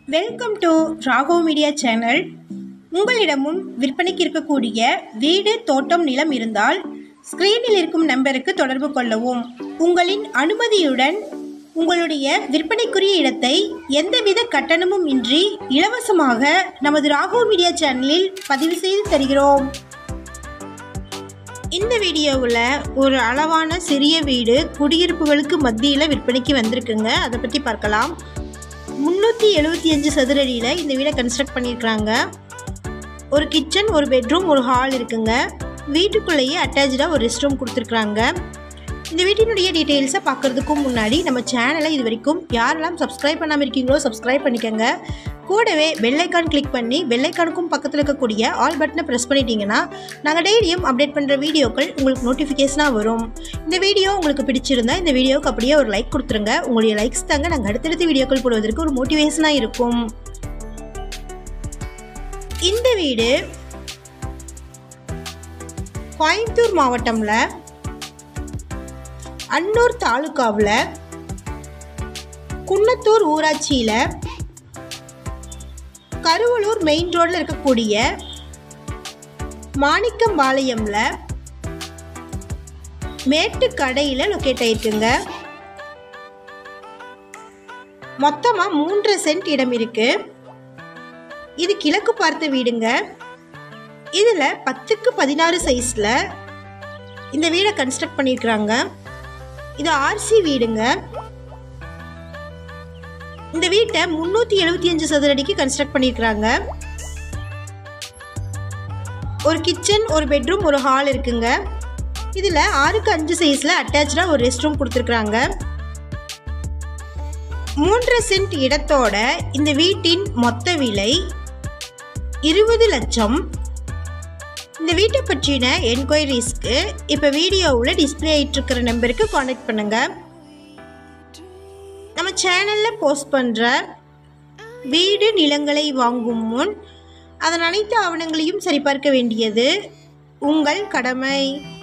welcome to Raghav media channel உங்களிடமும் விற்பனைக்கு இருக்கக்கூடிய வீடு தோட்டம் நிலம் இருந்தால் ஸ்க்ரீனில் இருக்கும் நம்பருக்கு தொடர்பு கொள்ளவும் உங்களின் அனுமதியுடன் உங்களுடைய விற்பனைக்குரிய இடத்தை எந்தவித கட்டணமும் இன்றி இலவசமாக நமது ராகவ் மீடியா சேனலில் பதிவு செய்து தருகிறோம் இந்த வீடியோவில் ஒரு அளவான சிறிய வீடு குடியிருப்புகளுக்கு மத்தியில் விற்பனைக்கு வந்திருக்குங்க அதை பற்றி பார்க்கலாம் முந்நூற்றி எழுபத்தி அஞ்சு சதுரடியில் இந்த வீடை கன்ஸ்ட்ரக்ட் பண்ணியிருக்கிறாங்க ஒரு கிச்சன் ஒரு பெட்ரூம் ஒரு ஹால் இருக்குங்க வீட்டுக்குள்ளேயே அட்டாச்சாக ஒரு ரெஸ்ட் ரூம் கொடுத்துருக்குறாங்க இந்த வீட்டினுடைய டீட்டெயில்ஸை பார்க்குறதுக்கு முன்னாடி நம்ம சேனலை இது வரைக்கும் யாரெல்லாம் சப்ஸ்கிரைப் பண்ணாமல் இருக்கீங்களோ சப்ஸ்கிரைப் பண்ணிக்கோங்க கூடவே பெல்லைக்கான் கிளிக் பண்ணி பெல்லைக்கானுக்கும் பக்கத்தில் இருக்கக்கூடிய ஆல் பட்டனை ப்ரெஸ் பண்ணிட்டீங்கன்னா நாங்கள் டெய்லியும் அப்டேட் பண்ணுற வீடியோக்கள் உங்களுக்கு நோட்டிஃபிகேஷனாக வரும் இந்த வீடியோ உங்களுக்கு பிடிச்சிருந்தா இந்த வீடியோவுக்கு அப்படியே ஒரு லைக் கொடுத்துருங்க உங்களுடைய லைக்ஸ் தாங்க நாங்கள் அடுத்தடுத்த வீடியோக்கள் போடுவதற்கு ஒரு மோட்டிவேஷனாக இருக்கும் இந்த வீடு கோயம்புத்தூர் மாவட்டம்ல அன்னூர் தாலுகாவில் குன்னத்தூர் ஊராட்சியில் கருவலூர் மெயின் ரோடில் இருக்கக்கூடிய மாணிக்கம்பாளையம்ல மேட்டுக்கடையில் லொக்கேட் ஆயிருக்குங்க மொத்தமாக மூன்றரை சென்ட் இடம் இருக்கு இது கிழக்கு பார்த்த வீடுங்க இதில் பத்துக்கு பதினாறு சைஸில் இந்த வீடை கன்ஸ்ட்ரக்ட் பண்ணியிருக்கிறாங்க இது ஆர்சி வீடுங்க இந்த வீட்டை முந்நூற்றி எழுபத்தி அஞ்சு சதுரடிக்கு கன்ஸ்ட்ரக்ட் பண்ணியிருக்கிறாங்க ஒரு கிச்சன் ஒரு பெட்ரூம் ஒரு ஹால் இருக்குங்க இதில் ஆறுக்கு அஞ்சு சைஸில் அட்டாச்சாக ஒரு ரெஸ்ட் ரூம் கொடுத்துருக்குறாங்க மூன்றரை சென்ட் இடத்தோட இந்த வீட்டின் மொத்த விலை இருபது லட்சம் இந்த வீட்டை பற்றின என்கொயரிஸ்க்கு இப்போ வீடியோவில் டிஸ்பிளே ஆகிட்டு இருக்கிற நம்பருக்கு காண்டாக்ட் பண்ணுங்கள் நம்ம சேனலில் போஸ்ட் பண்ணுற வீடு நிலங்களை வாங்கும் முன் அதன் அனைத்து ஆவணங்களையும் சரிபார்க்க வேண்டியது உங்கள் கடமை